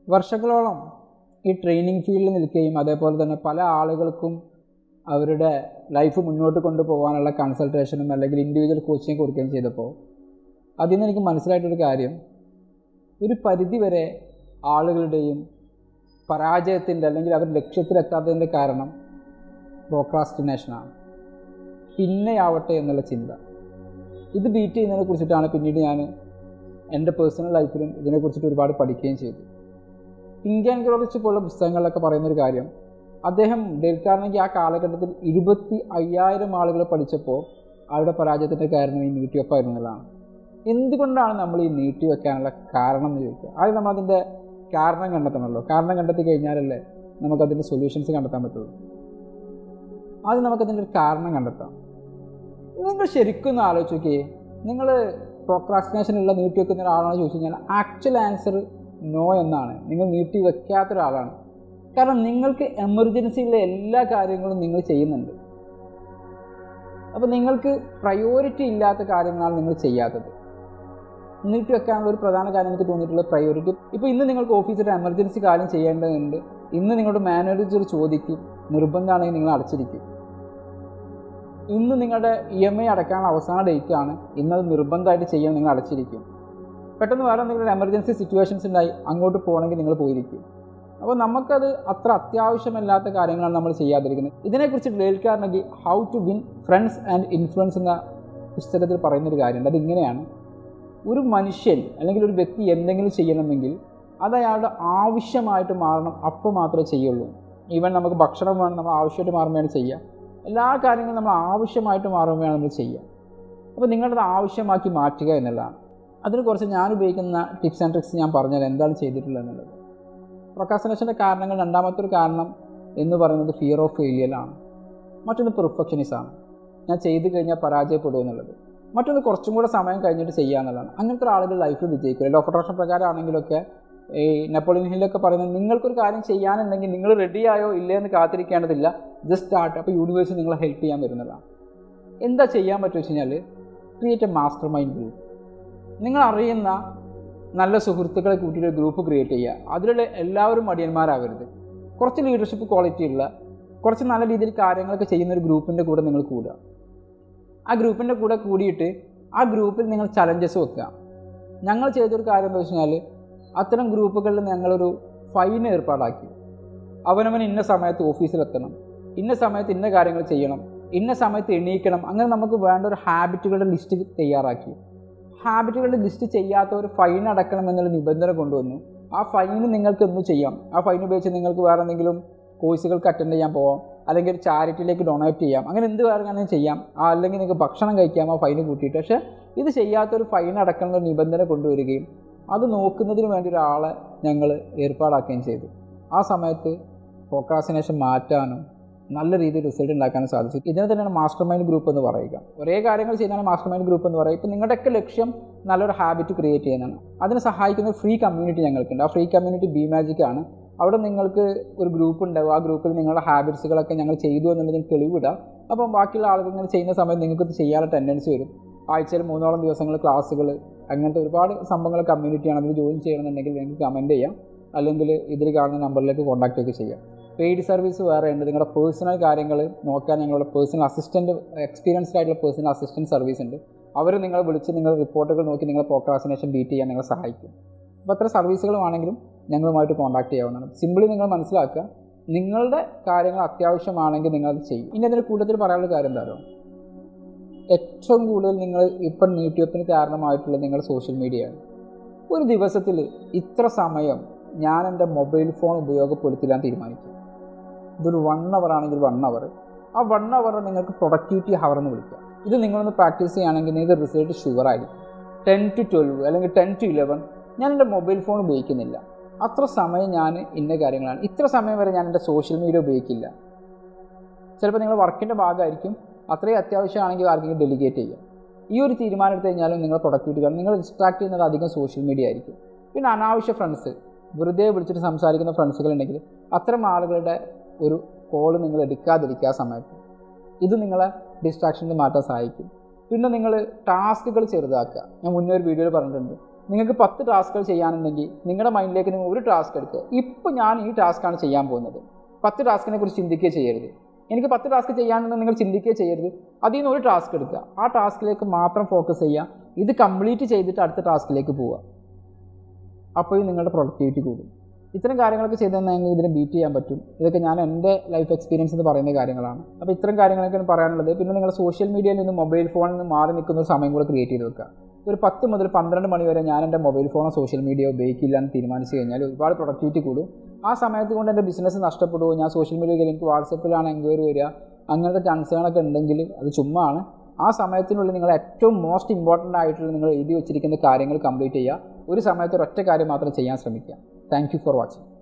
വർഷങ്ങളോളം ഈ ട്രെയിനിങ് ഫീൽഡിൽ നിൽക്കുകയും അതേപോലെ തന്നെ പല ആളുകൾക്കും അവരുടെ ലൈഫ് മുന്നോട്ട് കൊണ്ടുപോകാനുള്ള കൺസൾട്ടേഷനും അല്ലെങ്കിൽ ഇൻഡിവിജ്വൽ കോച്ചിങ് കൊടുക്കുകയും ചെയ്തപ്പോൾ അതിൽ നിന്ന് എനിക്ക് മനസ്സിലായിട്ടൊരു കാര്യം ഒരു പരിധി വരെ ആളുകളുടെയും പരാജയത്തിൻ്റെ അല്ലെങ്കിൽ അവർ ലക്ഷ്യത്തിലെത്താത്തതിൻ്റെ കാരണം പ്രോക്രാസ്റ്റിനേഷനാണ് പിന്നെയാവട്ടെ എന്നുള്ള ചിന്ത ഇത് ബീറ്റ് ചെയ്യുന്നതിനെ കുറിച്ചിട്ടാണ് പിന്നീട് ഞാൻ എൻ്റെ പേഴ്സണൽ ലൈഫിലും ഇതിനെക്കുറിച്ചിട്ട് ഒരുപാട് പഠിക്കുകയും ചെയ്തു തിങ്ക് ആൻഡ് ഗ്രോറിച്ച് പോലുള്ള പുസ്തകങ്ങളിലൊക്കെ പറയുന്നൊരു കാര്യം അദ്ദേഹം ഡെൽക്കാർണെങ്കിൽ ആ കാലഘട്ടത്തിൽ ഇരുപത്തി അയ്യായിരം ആളുകൾ പഠിച്ചപ്പോൾ അവരുടെ പരാജയത്തിൻ്റെ കാരണം ഈ നീട്ടി വെപ്പായിരുന്നതാണ് എന്തുകൊണ്ടാണ് നമ്മൾ ഈ നീട്ടി വെക്കാനുള്ള കാരണം എന്ന് ചോദിക്കുക ആദ്യം നമ്മളതിൻ്റെ കാരണം കണ്ടെത്തണമല്ലോ കാരണം കണ്ടെത്തി കഴിഞ്ഞാലല്ലേ നമുക്കതിൻ്റെ സൊല്യൂഷൻസ് കണ്ടെത്താൻ പറ്റുള്ളൂ ആദ്യം നമുക്കതിൻ്റെ ഒരു കാരണം കണ്ടെത്താം നിങ്ങൾ ശരിക്കും ഒന്ന് ആലോചിച്ച് നോക്കിയേ നിങ്ങൾ പ്രോക്രാസ്റ്റിനേഷനുള്ള നീട്ടി വെക്കുന്ന ഒരാളാണെന്ന് ചോദിച്ചു കഴിഞ്ഞാൽ ആക്ച്വൽ ആൻസർ നോ എന്നാണ് നിങ്ങൾ നീട്ടി വെക്കാത്ത ഒരാളാണ് കാരണം നിങ്ങൾക്ക് എമർജൻസിയിലെ എല്ലാ കാര്യങ്ങളും നിങ്ങൾ ചെയ്യുന്നുണ്ട് അപ്പോൾ നിങ്ങൾക്ക് പ്രയോറിറ്റി ഇല്ലാത്ത കാര്യങ്ങളാണ് നിങ്ങൾ ചെയ്യാത്തത് നീട്ടി വെക്കാനുള്ള ഒരു പ്രധാന കാര്യം എനിക്ക് തോന്നിയിട്ടുള്ളത് പ്രയോറിറ്റി ഇപ്പോൾ ഇന്ന് നിങ്ങൾക്ക് ഓഫീസിൽ എമർജൻസി കാര്യം ചെയ്യേണ്ടതുണ്ട് ഇന്ന് നിങ്ങളുടെ മാനേജർ ചോദിക്കും നിർബന്ധമാണെങ്കിൽ നിങ്ങൾ അടച്ചിരിക്കും ഇന്ന് നിങ്ങളുടെ ഇ എം ഐ അടയ്ക്കാനുള്ള അവസാന ഡേറ്റ് ആണ് ഇന്നത് നിർബന്ധമായിട്ട് ചെയ്യാൻ നിങ്ങൾ അടച്ചിരിക്കും പെട്ടെന്ന് വേറെ എന്തെങ്കിലും എമർജൻസി സിറ്റുവേഷൻസ് ഉണ്ടായി അങ്ങോട്ട് പോകണമെങ്കിൽ നിങ്ങൾ പോയിരിക്കും അപ്പോൾ നമുക്കത് അത്ര അത്യാവശ്യമല്ലാത്ത കാര്യങ്ങളാണ് നമ്മൾ ചെയ്യാതിരിക്കുന്നത് ഇതിനെക്കുറിച്ച് Dale Carnegie how to win friends and influence എന്ന പുസ്തകത്തിൽ പറയുന്നൊരു കാര്യമുണ്ട് അതിങ്ങനെയാണ് ഒരു മനുഷ്യൻ അല്ലെങ്കിൽ ഒരു വ്യക്തി എന്തെങ്കിലും ചെയ്യണമെങ്കിൽ അത് അയാളുടെ ആവശ്യമായിട്ട് മാറണം അപ്പോൾ മാത്രമേ ചെയ്യുള്ളൂ ഈവൻ നമുക്ക് ഭക്ഷണം വേണം നമ്മൾ ആവശ്യമായിട്ട് മാറുമ്പോഴാണ് ചെയ്യുക എല്ലാ കാര്യങ്ങളും നമ്മൾ ആവശ്യമായിട്ട് മാറുമ്പോഴാണ് നമ്മൾ ചെയ്യുക അപ്പോൾ നിങ്ങളത് ആവശ്യമാക്കി മാറ്റുക എന്നുള്ളതാണ് അതിന് കുറച്ച് ഞാൻ ഉപയോഗിക്കുന്ന ടിപ്സ് ആൻഡ് ട്രിക്സ് ഞാൻ പറഞ്ഞാൽ എന്താണ് ചെയ്തിട്ടുള്ളത് എന്നുള്ളത് പ്രൊക്കാസിനേഷൻ്റെ കാരണങ്ങൾ രണ്ടാമത്തെ ഒരു കാരണം എന്ന് പറയുന്നത് ഫിയർ ഓഫ് ഫെയിലിയറാണ് മറ്റൊന്ന് പെർഫെക്ഷനിസാണ് ഞാൻ ചെയ്ത് കഴിഞ്ഞാൽ പരാജയപ്പെടും എന്നുള്ളത് മറ്റൊന്ന് കുറച്ചും കൂടെ സമയം കഴിഞ്ഞിട്ട് ചെയ്യുക എന്നുള്ളതാണ് അങ്ങനത്തെ ആളുകൾ ലൈഫിൽ വിജയിക്കില്ല ലോ ഓഫ് അട്രാക്ഷൻ പ്രകാരമാണെങ്കിലൊക്കെ ഈ നെപ്പോളിയൻ ഹില്ലൊക്കെ പറയുന്നത് നിങ്ങൾക്കൊരു കാര്യം ചെയ്യാനുണ്ടെങ്കിൽ നിങ്ങൾ റെഡിയായോ ഇല്ലേ എന്ന് കാത്തിരിക്കേണ്ടതില്ല ജസ്റ്റ് സ്റ്റാർട്ട് അപ്പോൾ യൂണിവേഴ്സ് നിങ്ങളെ ഹെൽപ്പ് ചെയ്യാൻ വരുന്നതാണ് എന്താ ചെയ്യാൻ പറ്റുക വെച്ച് കഴിഞ്ഞാൽ create a mastermind group നിങ്ങൾ അറിയുന്ന നല്ല സുഹൃത്തുക്കളെ കൂട്ടിയിട്ട് ഒരു ഗ്രൂപ്പ് ക്രിയേറ്റ് ചെയ്യുക അതിലുള്ള എല്ലാവരും മടിയന്മാരാവരുത് കുറച്ച് ലീഡർഷിപ്പ് ക്വാളിറ്റി ഉള്ള കുറച്ച് നല്ല രീതിയിൽ കാര്യങ്ങളൊക്കെ ചെയ്യുന്ന ഒരു ഗ്രൂപ്പിൻ്റെ കൂടെ നിങ്ങൾ കൂടുക ആ ഗ്രൂപ്പിൻ്റെ കൂടെ കൂടിയിട്ട് ആ ഗ്രൂപ്പിൽ നിങ്ങൾ ചലഞ്ചസ് വെക്കുക ഞങ്ങൾ ചെയ്തൊരു കാര്യം എന്താ വെച്ച് കഴിഞ്ഞാൽ അത്തരം ഗ്രൂപ്പുകളിൽ ഞങ്ങളൊരു ഫൈൻ ഏർപ്പാടാക്കി അവനവൻ ഇന്ന സമയത്ത് ഓഫീസിലെത്തണം ഇന്ന സമയത്ത് ഇന്ന കാര്യങ്ങൾ ചെയ്യണം ഇന്ന സമയത്ത് എണീക്കണം അങ്ങനെ നമുക്ക് വേണ്ട ഒരു ഹാബിറ്റുകളുടെ ലിസ്റ്റ് തയ്യാറാക്കി ഹാബിറ്റുകളുടെ ലിസ്റ്റ് ചെയ്യാത്തവർ ഫൈൻ അടക്കണം എന്നുള്ള നിബന്ധന കൊണ്ടുവന്നു ആ ഫൈന് നിങ്ങൾക്ക് എന്തും ചെയ്യാം ആ ഫൈൻ ഉപയോഗിച്ച് നിങ്ങൾക്ക് വേറെ എന്തെങ്കിലും കോഴ്സുകൾക്ക് അറ്റൻഡ് ചെയ്യാൻ പോവാം അല്ലെങ്കിൽ ഒരു ചാരിറ്റിയിലേക്ക് ഡൊണേറ്റ് ചെയ്യാം അങ്ങനെ എന്ത് കാര്യങ്ങളും ചെയ്യാം ആ അല്ലെങ്കിൽ നിങ്ങൾക്ക് ഭക്ഷണം കഴിക്കാം ആ ഫൈന് കൂട്ടിയിട്ട് പക്ഷേ ഇത് ചെയ്യാത്തൊരു ഫൈൻ അടക്കണം എന്നൊരു നിബന്ധന കൊണ്ടുവരികയും അത് നോക്കുന്നതിന് വേണ്ടി ഒരാളെ ഞങ്ങൾ ഏർപ്പാടാക്കുകയും ചെയ്തു ആ സമയത്ത് പ്രോക്രാസിനേഷൻ മാറ്റാനും നല്ല രീതിയിൽ റിസൾട്ട് ഉണ്ടാക്കാനും സാധിച്ചു ഇതിനെ തന്നെയാണ് മാസ്റ്റർ മൈൻഡ് ഗ്രൂപ്പ് എന്ന് പറയുക ഒരേ കാര്യങ്ങൾ ചെയ്യുന്നതാണ് മാസ്റ്റർ മൈൻഡ് ഗ്രൂപ്പ് എന്ന് പറയുക ഇപ്പം നിങ്ങളുടെയൊക്കെ ലക്ഷ്യം നല്ലൊരു ഹാബിറ്റ് ക്രിയേറ്റ് ചെയ്യുന്നതാണ് അതിന് സഹായിക്കുന്ന ഫ്രീ കമ്മ്യൂണിറ്റി ഞങ്ങൾക്കുണ്ട് ആ ഫ്രീ കമ്മ്യൂണിറ്റി ബി മാജിക് ആണ് അവിടെ നിങ്ങൾക്ക് ഒരു ഗ്രൂപ്പ് ഉണ്ടാവും ആ ഗ്രൂപ്പിൽ നിങ്ങളുടെ ഹാബിറ്റ്സുകളൊക്കെ ഞങ്ങൾ ചെയ്തു എന്നുള്ളതിന് തെളിവിടാം അപ്പം ബാക്കിയുള്ള ആളുകൾ ഇങ്ങനെ ചെയ്യുന്ന സമയത്ത് നിങ്ങൾക്ക് ഇത് ചെയ്യാനുള്ള ടെൻഡൻസി വരും ആഴ്ചയിൽ മൂന്നോളം ദിവസങ്ങൾ ക്ലാസ്സുകൾ അങ്ങനത്തെ ഒരുപാട് സംഭവങ്ങൾ കമ്മ്യൂണിറ്റിയാണ് അതിൽ ജോയിൻ ചെയ്യണമെന്നുണ്ടെങ്കിൽ നിങ്ങൾക്ക് കമൻറ്റ് ചെയ്യാം അല്ലെങ്കിൽ ഇതിൽ കാണുന്ന നമ്പറിലേക്ക് കോൺടാക്റ്റ് ഒക്കെ ചെയ്യാം പെയ്ഡ് സർവീസ് വേറെ ഉണ്ട് നിങ്ങളുടെ പേഴ്സണൽ കാര്യങ്ങൾ നോക്കാൻ ഞങ്ങളുടെ പേഴ്സണൽ അസിസ്റ്റൻറ്റ് എക്സ്പീരിയൻസ്ഡ് ആയിട്ടുള്ള പേഴ്സണൽ അസിസ്റ്റൻറ്റ് സർവീസ് ഉണ്ട് അവർ നിങ്ങളെ വിളിച്ച് നിങ്ങളുടെ റിപ്പോർട്ടുകൾ നോക്കി നിങ്ങളെ പ്രോക്രാസിനേഷൻ ബീറ്റ് ചെയ്യാൻ നിങ്ങളെ സഹായിക്കും അപ്പോൾ അത്ര സർവീസുകളുമാണെങ്കിലും ഞങ്ങളുമായിട്ട് കോൺടാക്ട് ചെയ്യാവുന്നതാണ് സിമ്പിളി നിങ്ങൾ മനസ്സിലാക്കുക നിങ്ങളുടെ കാര്യങ്ങൾ അത്യാവശ്യമാണെങ്കിൽ നിങ്ങളത് ചെയ്യും ഇനി അതിന് കൂടുതൽ പറയാനുള്ള കാര്യം എന്താണോ ഏറ്റവും കൂടുതൽ നിങ്ങൾ ഇപ്പം നീട്ടിവെപ്പിന് കാരണമായിട്ടുള്ളത് നിങ്ങളുടെ സോഷ്യൽ മീഡിയയാണ് ഒരു ദിവസത്തിൽ ഇത്ര സമയം ഞാൻ എൻ്റെ മൊബൈൽ ഫോൺ ഉപയോഗപ്പെടുത്തില്ലാൻ തീരുമാനിക്കും ഇതൊരു വൺ അവർ ആണെങ്കിൽ വൺ അവർ ആ വൺ അവർ നിങ്ങൾക്ക് പ്രൊഡക്ടിവിറ്റി ഹവർ എന്ന് വിളിക്കാം ഇത് നിങ്ങളൊന്ന് പ്രാക്ടീസ് ചെയ്യുകയാണെങ്കിൽ നിങ്ങൾക്ക് റിസൾട്ട് ഷുവർ ആയിരിക്കും ടെൻ ടു ട്വൽവ് അല്ലെങ്കിൽ ടെൻ ടു ഇലവൻ ഞാൻ എൻ്റെ മൊബൈൽ ഫോൺ ഉപയോഗിക്കുന്നില്ല അത്ര സമയം ഞാൻ ഇന്ന കാര്യങ്ങളാണ് ഇത്ര സമയം വരെ ഞാൻ എൻ്റെ സോഷ്യൽ മീഡിയ ഉപയോഗിക്കില്ല ചിലപ്പോൾ നിങ്ങൾ വർക്കിൻ്റെ ഭാഗമായിരിക്കും അത്രയും അത്യാവശ്യമാണെങ്കിൽ ആർക്കെങ്കിലും ഡെലിഗേറ്റ് ചെയ്യാം ഈ ഒരു തീരുമാനം എടുത്തു കഴിഞ്ഞാലും നിങ്ങൾ പ്രൊഡക്ടിവിറ്റി കാരണം നിങ്ങൾ ഡിസ്ട്രാക്ട് ചെയ്യുന്നത് അധികം സോഷ്യൽ മീഡിയ ആയിരിക്കും പിന്നെ അനാവശ്യ ഫ്രണ്ട്സ് വെറുതെ വിളിച്ചിട്ട് സംസാരിക്കുന്ന ഫ്രണ്ട്സുകളുണ്ടെങ്കിൽ അത്തരം ആളുകളുടെ ഒരു കോൾ നിങ്ങൾ എടുക്കാതിരിക്കുക ആ സമയത്ത് ഇത് നിങ്ങളെ ഡിസ്ട്രാക്ഷനിൽ മാറ്റാൻ സഹായിക്കും പിന്നെ നിങ്ങൾ ടാസ്കുകൾ ചെറുതാക്കുക ഞാൻ മുന്നേ ഒരു വീഡിയോയിൽ പറഞ്ഞിട്ടുണ്ട് നിങ്ങൾക്ക് പത്ത് ടാസ്കുകൾ ചെയ്യാനുണ്ടെങ്കിൽ നിങ്ങളുടെ മൈൻഡിലേക്ക് നിങ്ങൾ ഒരു ടാസ്ക് എടുക്കുക ഇപ്പോൾ ഞാൻ ഈ ടാസ്ക്കാണ് ചെയ്യാൻ പോകുന്നത് പത്ത് ടാസ്കിനെ കുറിച്ച് ചിന്തിക്കുകയോ ചെയ്യരുത് എനിക്ക് പത്ത് ടാസ്ക് ചെയ്യാനെന്ന് നിങ്ങൾ ചിന്തിക്കുകയോ ചെയ്യരുത് അതിൽ നിന്ന് ഒരു ടാസ്ക് എടുക്കുക ആ ടാസ്കിലേക്ക് മാത്രം ഫോക്കസ് ചെയ്യുക ഇത് കംപ്ലീറ്റ് ചെയ്തിട്ട് അടുത്ത ടാസ്കിലേക്ക് പോവുക അപ്പോൾ നിങ്ങളുടെ പ്രൊഡക്ടിവിറ്റി കൂടും ഇത്തരം കാര്യങ്ങളൊക്കെ ചെയ്ത് തന്നെ ഞങ്ങൾക്ക് ഇതിനെ ബീറ്റ് ചെയ്യാൻ പറ്റും ഇതൊക്കെ ഞാൻ എൻ്റെ ലൈഫ് എക്സ്പീരിയൻസ് എന്ന് പറയുന്ന കാര്യങ്ങളാണ് അപ്പോൾ ഇത്തരം കാര്യങ്ങളൊക്കെയാണ് പറയാനുള്ളത് പിന്നെ നിങ്ങൾ സോഷ്യൽ മീഡിയയിൽ നിന്ന് മൊബൈൽ ഫോണിൽ നിന്ന് മാറി നിൽക്കുന്ന ഒരു സമയം കൂടെ ക്രിയേറ്റ് ചെയ്ത് വെക്കുക ഒരു പത്ത് മുതൽ പന്ത്രണ്ട് മണി വരെ ഞാൻ എൻ്റെ മൊബൈൽ ഫോണോ സോഷ്യൽ മീഡിയയോ ഉപയോഗിക്കില്ല എന്ന് തീരുമാനിച്ചു കഴിഞ്ഞാൽ ഒരുപാട് പ്രൊഡക്ടിവിറ്റി കൂടും ആ സമയത്ത് കൊണ്ട് എൻ്റെ ബിസിനസ് നഷ്ടപ്പെടുമോ ഞാൻ സോഷ്യൽ മീഡിയയിൽ എനിക്ക് വാട്സപ്പിലാണ് എൻക്വയറി വരിക അങ്ങനത്തെ കൺസേണൊക്കെ ഉണ്ടെങ്കിൽ അത് ചുമ്മാ ആണ് ആ സമയത്തിനുള്ളിൽ നിങ്ങൾ ഏറ്റവും മോസ്റ്റ് ഇമ്പോർട്ടൻ്റ് ആയിട്ടുള്ള നിങ്ങൾ എഴുതി വെച്ചിരിക്കുന്ന കാര്യങ്ങൾ കംപ്ലീറ്റ് ചെയ്യുക ഒരു സമയത്ത് ഒരൊറ്റ കാര്യം മാത്രം ചെയ്യാൻ ശ്രമിക്കുക താങ്ക് യു ഫോർ വാച്ചിങ്